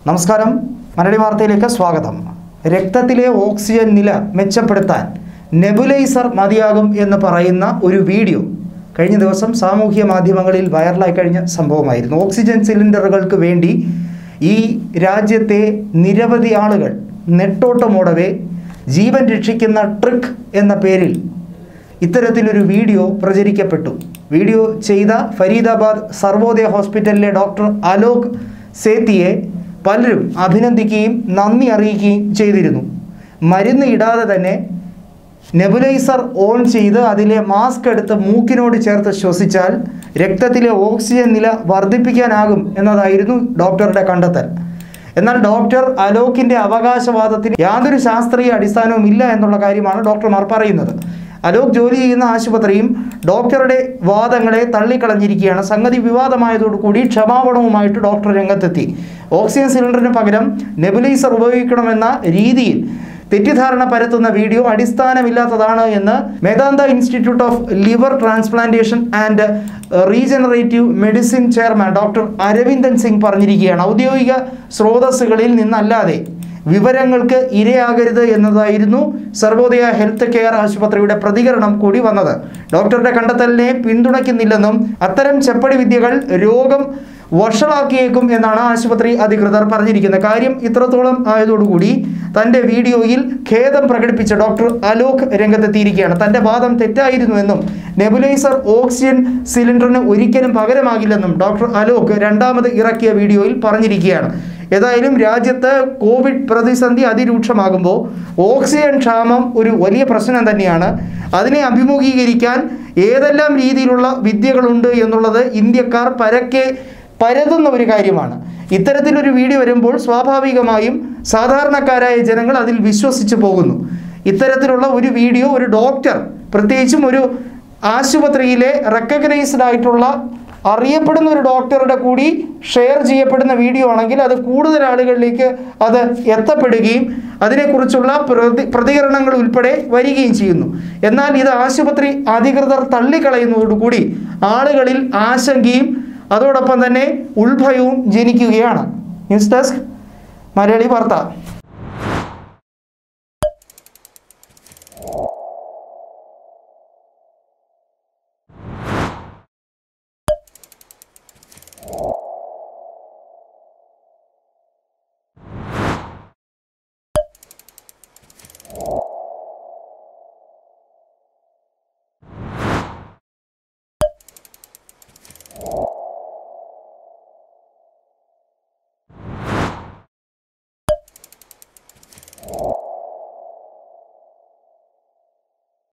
നമസ്കാരം മലയാളി വാർത്തയിലേക്ക് സ്വാഗതം രക്തത്തിലെ ഓക്സിജൻ നില മെച്ചപ്പെടുത്താൻ നെബുലൈസർ മതിയാകും എന്ന് പറയുന്ന ഒരു വീഡിയോ കഴിഞ്ഞ ദിവസം സാമൂഹ്യ മാധ്യമങ്ങളിൽ വൈറലായി കഴിഞ്ഞ സംഭവമായിരുന്നു ഓക്സിജൻ സിലിണ്ടറുകൾക്ക് വേണ്ടി ഈ രാജ്യത്തെ നിരവധി ആളുകൾ നെട്ടോട്ടമോടവേ ജീവൻ രക്ഷിക്കുന്ന ട്രിക്ക് എന്ന പേരിൽ ഇത്തരത്തിലൊരു വീഡിയോ പ്രചരിക്കപ്പെട്ടു വീഡിയോ ചെയ്ത ഫരീദാബാദ് സർവോദയ ഹോസ്പിറ്റലിലെ ഡോക്ടർ അലോക് സേത്തിയെ പലരും അഭിനന്ദിക്കുകയും നന്ദി അറിയിക്കുകയും ചെയ്തിരുന്നു മരുന്ന് ഇടാതെ തന്നെ നെബുലൈസർ ഓൺ ചെയ്ത് അതിലെ മാസ്ക് എടുത്ത് മൂക്കിനോട് ചേർത്ത് ശ്വസിച്ചാൽ രക്തത്തിലെ ഓക്സിജൻ നില വർദ്ധിപ്പിക്കാനാകും എന്നതായിരുന്നു ഡോക്ടറുടെ കണ്ടെത്തൽ എന്നാൽ ഡോക്ടർ അലോക്കിന്റെ അവകാശവാദത്തിന് യാതൊരു ശാസ്ത്രീയ അടിസ്ഥാനവും ഇല്ല എന്നുള്ള കാര്യമാണ് ഡോക്ടർമാർ പറയുന്നത് അലോക് ജോലി ചെയ്യുന്ന ആശുപത്രിയും ഡോക്ടറുടെ വാദങ്ങളെ തള്ളിക്കളഞ്ഞിരിക്കുകയാണ് സംഗതി വിവാദമായതോടുകൂടി ക്ഷമാപണവുമായിട്ട് ഡോക്ടർ രംഗത്തെത്തി ഓക്സിജൻ സിലിണ്ടറിന് പകരം നെബുലൈസർ ഉപയോഗിക്കണമെന്ന രീതിയിൽ തെറ്റിദ്ധാരണ പരത്തുന്ന വീഡിയോ അടിസ്ഥാനമില്ലാത്തതാണ് എന്ന് Medanta institute of liver transplantation and regenerative medicine chairman doctor Arvinder Singh പറഞ്ഞിരിക്കുകയാണ് ഔദ്യോഗിക സ്രോതസ്സുകളിൽ നിന്നല്ലാതെ വിവരങ്ങൾക്ക് ഇരയാകരുത് എന്നതായിരുന്നു സർവോദയ ഹെൽത്ത് കെയർ ആശുപത്രിയുടെ പ്രതികരണം കൂടി വന്നത് ഡോക്ടറുടെ കണ്ടെത്തലിനെ പിന്തുണയ്ക്കുന്നില്ലെന്നും അത്തരം ചെപ്പടി വിദ്യകൾ രോഗം വഷളാക്കിയേക്കും എന്നാണ് ആശുപത്രി അധികൃതർ പറഞ്ഞിരിക്കുന്നത് കാര്യം ഇത്രത്തോളം ആയതോടുകൂടി തൻ്റെ വീഡിയോയിൽ ഖേദം പ്രകടിപ്പിച്ച ഡോക്ടർ അലോക് രംഗത്തെത്തിയിരിക്കുകയാണ് തൻ്റെ വാദം തെറ്റായിരുന്നുവെന്നും നെബുലൈസർ ഓക്സിജൻ സിലിണ്ടറിന് ഒരിക്കലും പകരമാകില്ലെന്നും ഡോക്ടർ അലോക് രണ്ടാമത് ഇറക്കിയ വീഡിയോയിൽ പറഞ്ഞിരിക്കുകയാണ് ഏതായാലും രാജ്യത്ത് കോവിഡ് പ്രതിസന്ധി അതിരൂക്ഷമാകുമ്പോൾ ഓക്സിജൻ ക്ഷാമം ഒരു വലിയ പ്രശ്നം തന്നെയാണ് അതിനെ അഭിമുഖീകരിക്കാൻ ഏതെല്ലാം രീതിയിലുള്ള വിദ്യകളുണ്ട് എന്നുള്ളത് ഇന്ത്യക്കാർ പരക്കെ പരതുന്ന ഒരു കാര്യമാണ് ഇത്തരത്തിലൊരു വീഡിയോ വരുമ്പോൾ സ്വാഭാവികമായും സാധാരണക്കാരായ ജനങ്ങൾ അതിൽ വിശ്വസിച്ച് പോകുന്നു ഇത്തരത്തിലുള്ള ഒരു വീഡിയോ ഒരു ഡോക്ടർ പ്രത്യേകിച്ചും ഒരു ആശുപത്രിയിലെ റെക്കഗ്നൈസ്ഡ് ആയിട്ടുള്ള അറിയപ്പെടുന്ന ഒരു ഡോക്ടറുടെ കൂടി ഷെയർ ചെയ്യപ്പെടുന്ന വീഡിയോ ആണെങ്കിൽ അത് കൂടുതൽ ആളുകളിലേക്ക് അത് എത്തപ്പെടുകയും അതിനെക്കുറിച്ചുള്ള പ്രതി പ്രതികരണങ്ങൾ ഉൾപ്പെടെ വരികയും ചെയ്യുന്നു എന്നാൽ ഇത് ആശുപത്രി അധികൃതർ തള്ളിക്കളയുന്നതോടുകൂടി ആളുകളിൽ ആശങ്കയും അതോടൊപ്പം തന്നെ ഉൾഭയവും ജനിക്കുകയാണ് ന്യൂസ് ഡെസ്ക് മലയാളി വാർത്ത